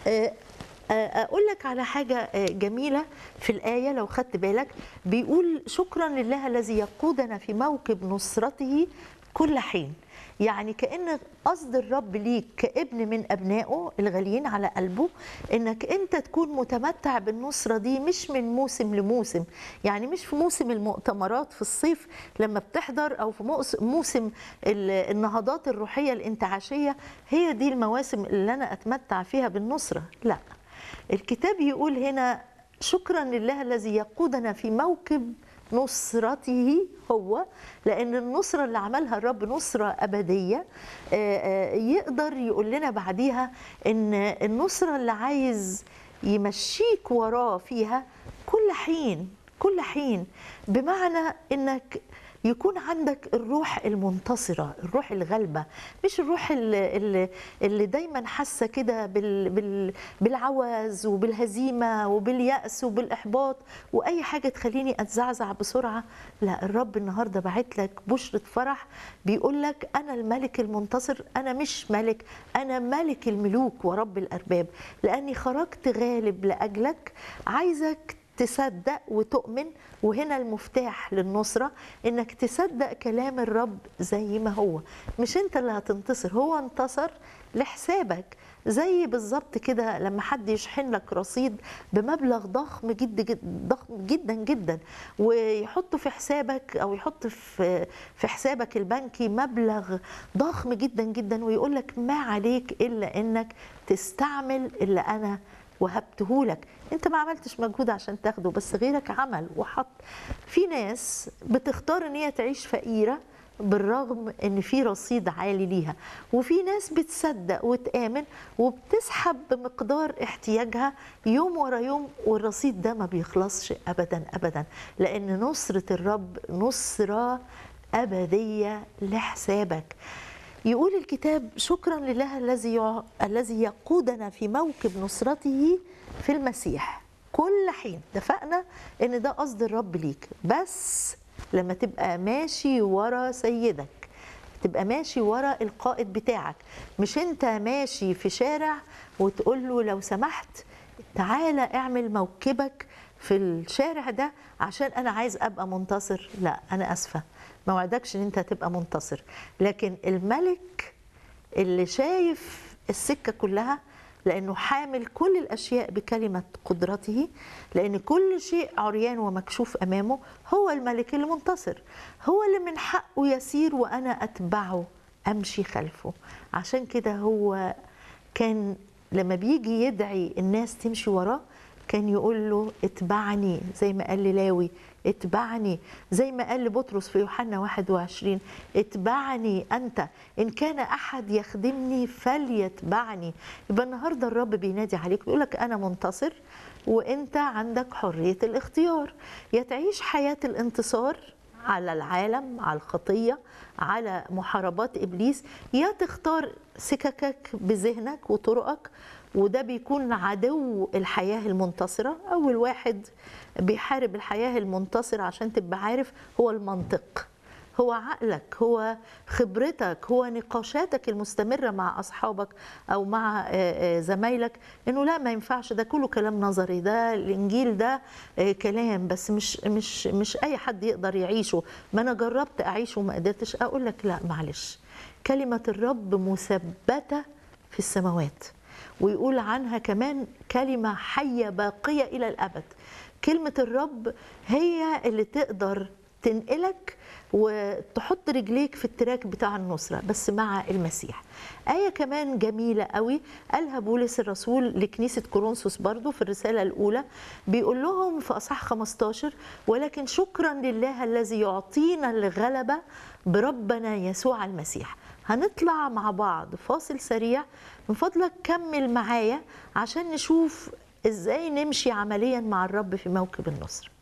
آه، آه، اقول لك على حاجه آه، جميله في الايه لو خدت بالك بيقول شكرا لله الذي يقودنا في موكب نصرته كل حين يعني كان قصد الرب ليك كابن من ابنائه الغاليين على قلبه انك انت تكون متمتع بالنصره دي مش من موسم لموسم يعني مش في موسم المؤتمرات في الصيف لما بتحضر او في مؤس- موسم ال- النهضات الروحيه الانتعاشيه هي دي المواسم اللي انا اتمتع فيها بالنصره لا الكتاب يقول هنا شكرا لله الذي يقودنا في موكب نصرته هو لان النصره اللي عملها الرب نصره ابديه آه، آه، يقدر يقول لنا بعديها ان النصره اللي عايز يمشيك وراه فيها كل حين كل حين بمعنى انك يكون عندك الروح المنتصرة الروح الغالبة مش الروح اللي, اللي, اللي دايما حاسة كده بال بال بالعوز وبالهزيمة وباليأس وبالإحباط وأي حاجة تخليني أتزعزع بسرعة لا الرب النهاردة بعت لك بشرة فرح بيقول لك أنا الملك المنتصر أنا مش ملك أنا ملك الملوك ورب الأرباب لأني خرجت غالب لأجلك عايزك تصدق وتؤمن وهنا المفتاح للنصرة انك تصدق كلام الرب زي ما هو مش انت اللي هتنتصر هو انتصر لحسابك زي بالظبط كده لما حد يشحن لك رصيد بمبلغ ضخم جدا جدا ضخم جدا جدا ويحطه في حسابك او يحط في في حسابك البنكي مبلغ ضخم جدا جدا ويقول لك ما عليك الا انك تستعمل اللي انا وهبته لك انت ما عملتش مجهود عشان تاخده بس غيرك عمل وحط في ناس بتختار ان هي تعيش فقيره بالرغم ان في رصيد عالي ليها وفي ناس بتصدق وتآمن وبتسحب بمقدار احتياجها يوم ورا يوم والرصيد ده ما بيخلصش ابدا ابدا لان نصرة الرب نصرة ابدية لحسابك يقول الكتاب شكرا لله الذي يع... الذي يقودنا في موكب نصرته في المسيح كل حين اتفقنا ان ده قصد الرب ليك بس لما تبقى ماشي ورا سيدك تبقى ماشي ورا القائد بتاعك مش انت ماشي في شارع وتقول له لو سمحت تعالى اعمل موكبك في الشارع ده عشان انا عايز ابقى منتصر لا انا اسفه ما وعدكش ان انت هتبقى منتصر لكن الملك اللي شايف السكه كلها لانه حامل كل الاشياء بكلمه قدرته لان كل شيء عريان ومكشوف امامه هو الملك المنتصر هو اللي من حقه يسير وانا اتبعه امشي خلفه عشان كده هو كان لما بيجي يدعي الناس تمشي وراه كان يقول له اتبعني زي ما قال للاوي اتبعني زي ما قال لبطرس في يوحنا 21 اتبعني انت ان كان احد يخدمني فليتبعني يبقى النهارده الرب بينادي عليك بيقول لك انا منتصر وانت عندك حريه الاختيار يا تعيش حياه الانتصار على العالم على الخطيه على محاربات ابليس يا تختار سككك بذهنك وطرقك وده بيكون عدو الحياه المنتصره اول واحد بيحارب الحياه المنتصره عشان تبقى عارف هو المنطق هو عقلك هو خبرتك هو نقاشاتك المستمرة مع أصحابك أو مع آه، آه، زمايلك إنه لا ما ينفعش ده كله كلام نظري ده الإنجيل ده آه، كلام بس مش مش مش أي حد يقدر يعيشه ما أنا جربت أعيشه وما قدرتش أقول لك لا معلش كلمة الرب مثبتة في السماوات ويقول عنها كمان كلمة حية باقية إلى الأبد كلمة الرب هي اللي تقدر تنقلك وتحط رجليك في التراك بتاع النصرة بس مع المسيح آية كمان جميلة قوي قالها بولس الرسول لكنيسة كورنثوس برضو في الرسالة الأولى بيقول لهم في أصحاح 15 ولكن شكرا لله الذي يعطينا الغلبة بربنا يسوع المسيح هنطلع مع بعض فاصل سريع من فضلك كمل معايا عشان نشوف ازاي نمشي عمليا مع الرب في موكب النصر